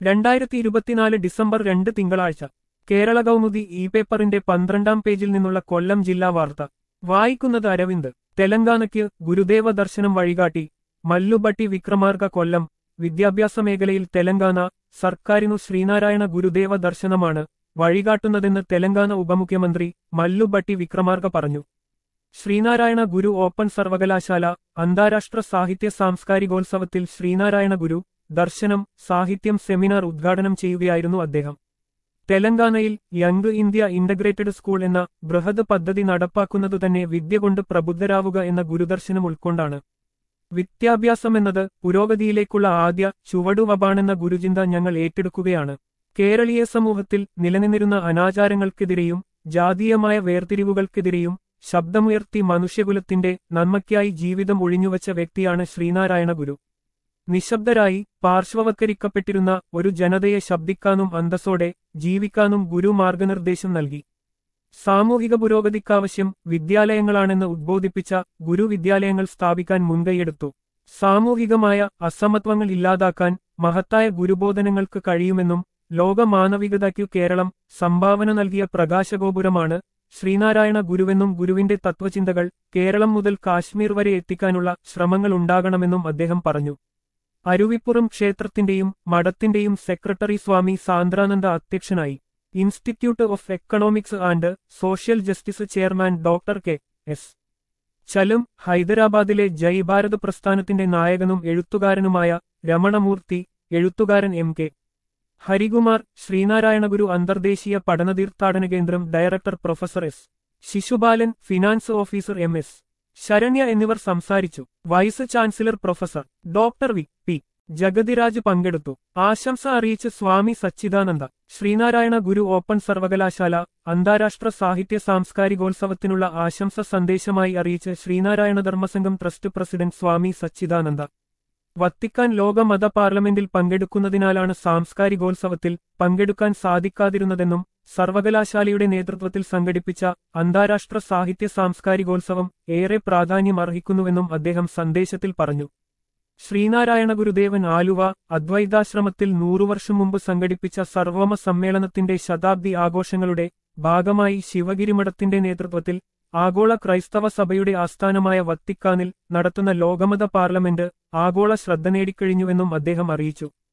രണ്ടായിരത്തി ഇരുപത്തിനാല് ഡിസംബർ രണ്ട് തിങ്കളാഴ്ച കേരള കൗമുദി ഇ പേപ്പറിന്റെ പന്ത്രണ്ടാം പേജിൽ നിന്നുള്ള കൊല്ലം ജില്ലാ വാർത്ത വായിക്കുന്നത് അരവിന്ദ് തെലങ്കാനയ്ക്ക് ഗുരുദേവ ദർശനം വഴികാട്ടി മല്ലുബട്ടി വിക്രമാർക കൊല്ലം വിദ്യാഭ്യാസ മേഖലയിൽ തെലങ്കാന സർക്കാരിനു ശ്രീനാരായണ ഗുരുദേവ ദർശനമാണ് വഴികാട്ടുന്നതെന്ന് തെലങ്കാന ഉപമുഖ്യമന്ത്രി മല്ലുബട്ടി വിക്രമാർക പറഞ്ഞു ശ്രീനാരായണ ഗുരു ഓപ്പൺ സർവകലാശാല അന്താരാഷ്ട്ര സാഹിത്യ സാംസ്കാരികോത്സവത്തിൽ ശ്രീനാരായണ ഗുരു ദർശനം സാഹിത്യം സെമിനാർ ഉദ്ഘാടനം ചെയ്യുകയായിരുന്നു അദ്ദേഹം തെലങ്കാനയിൽ യങ് ഇന്ത്യ ഇന്റഗ്രേറ്റഡ് സ്കൂൾ എന്ന ബൃഹത് പദ്ധതി നടപ്പാക്കുന്നതുതന്നെ വിദ്യ കൊണ്ട് പ്രബുദ്ധരാവുക എന്ന ഗുരുദർശനം ഉൾക്കൊണ്ടാണ് വിദ്യാഭ്യാസമെന്നത് പുരോഗതിയിലേക്കുള്ള ആദ്യ ചുവടുവപാണെന്ന ഗുരുചിന്ത ഞങ്ങൾ ഏറ്റെടുക്കുകയാണ് കേരളീയ സമൂഹത്തിൽ നിലനിന്നിരുന്ന അനാചാരങ്ങൾക്കെതിരെയും ജാതീയമായ വേർതിരിവുകൾക്കെതിരെയും ശബ്ദമുയർത്തി മനുഷ്യകുലത്തിന്റെ നന്മയ്ക്കായി ജീവിതം ഒഴിഞ്ഞുവച്ച വ്യക്തിയാണ് ശ്രീനാരായണ ഗുരു നിശബ്ദരായി പാർശ്വവത്കരിക്കപ്പെട്ടിരുന്ന ഒരു ജനതയെ ശബ്ദിക്കാനും അന്തസ്സോടെ ജീവിക്കാനും ഗുരു മാർഗനിർദ്ദേശം നൽകി സാമൂഹിക പുരോഗതിക്കാവശ്യം വിദ്യാലയങ്ങളാണെന്ന് ഉദ്ബോധിപ്പിച്ച ഗുരു വിദ്യാലയങ്ങൾ സ്ഥാപിക്കാൻ മുൻകൈയെടുത്തു സാമൂഹികമായ അസമത്വങ്ങൾ ഇല്ലാതാക്കാൻ മഹത്തായ ഗുരുബോധനങ്ങൾക്ക് കഴിയുമെന്നും ലോക മാനവികതയ്ക്കു കേരളം സംഭാവന നൽകിയ പ്രകാശഗോപുരമാണ് ശ്രീനാരായണ ഗുരുവെന്നും ഗുരുവിന്റെ തത്വചിന്തകൾ കേരളം മുതൽ കാശ്മീർ വരെ എത്തിക്കാനുള്ള ശ്രമങ്ങൾ ഉണ്ടാകണമെന്നും അദ്ദേഹം പറഞ്ഞു അരുവിപ്പുറം ക്ഷേത്രത്തിന്റെയും മഠത്തിന്റെയും സെക്രട്ടറി സ്വാമി സാന്ദ്രാനന്ദ അധ്യക്ഷനായി institute of economics and social justice chairman doctor K S ചലും ഹൈദരാബാദിലെ ജയ് ഭാരത് പ്രസ്ഥാനത്തിന്റെ നായകനും എഴുത്തുകാരനുമായ രമണമൂർത്തി എഴുത്തുകാരൻ എം കെ ഹരികുമാർ ശ്രീനാരായണ ഗുരു അന്തർദേശീയ പഠനതീർത്ഥാടന കേന്ദ്രം director professor S Sisupalan finance officer M S Saranya എന്നിവർ സംസാരിച്ചു vice chancellor professor doctor V P Jagathiraj പങ്കെടുത്തു ആശംസ അറിയിച്ച് സ്വാമി സച്ചിദാനന്ദ ശ്രീനാരായണ ഗുരു ഓപ്പൺ സർവകലാശാല അന്താരാഷ്ട്ര സാഹിത്യ സാംസ്കാരികോത്സവത്തിനുള്ള ആശംസ സന്ദേശമായി അറിയിച്ച് Sreenarayana Dharmasangham trust president Swami Sachidananda Vatican ലോകമത പാർലമെന്റിൽ പങ്കെടുക്കുന്നതിനാലാണ് സാംസ്കാരികോത്സവത്തിൽ പങ്കെടുക്കാൻ സാധിക്കാതിരുന്നതെന്നും സർവകലാശാലയുടെ നേതൃത്വത്തിൽ സംഘടിപ്പിച്ച അന്താരാഷ്ട്ര സാഹിത്യ സാംസ്കാരികോത്സവം ഏറെ പ്രാധാന്യം അർഹിക്കുന്നുവെന്നും അദ്ദേഹം സന്ദേശത്തിൽ പറഞ്ഞു ശ്രീനാരായണ ഗുരുദേവൻ ആലുവ അദ്വൈതാശ്രമത്തിൽ നൂറുവർഷം മുമ്പ് സംഘടിപ്പിച്ച സർവമ സമ്മേളനത്തിന്റെ ശതാബ്ദി ആഘോഷങ്ങളുടെ ഭാഗമായി ശിവഗിരിമഠത്തിന്റെ നേതൃത്വത്തിൽ ആഗോള ക്രൈസ്തവ സഭയുടെ ആസ്ഥാനമായ വത്തിക്കാനിൽ നടത്തുന്ന ലോകമത പാർലമെന്റ് ആഗോള ശ്രദ്ധ നേടിക്കഴിഞ്ഞുവെന്നും അദ്ദേഹം അറിയിച്ചു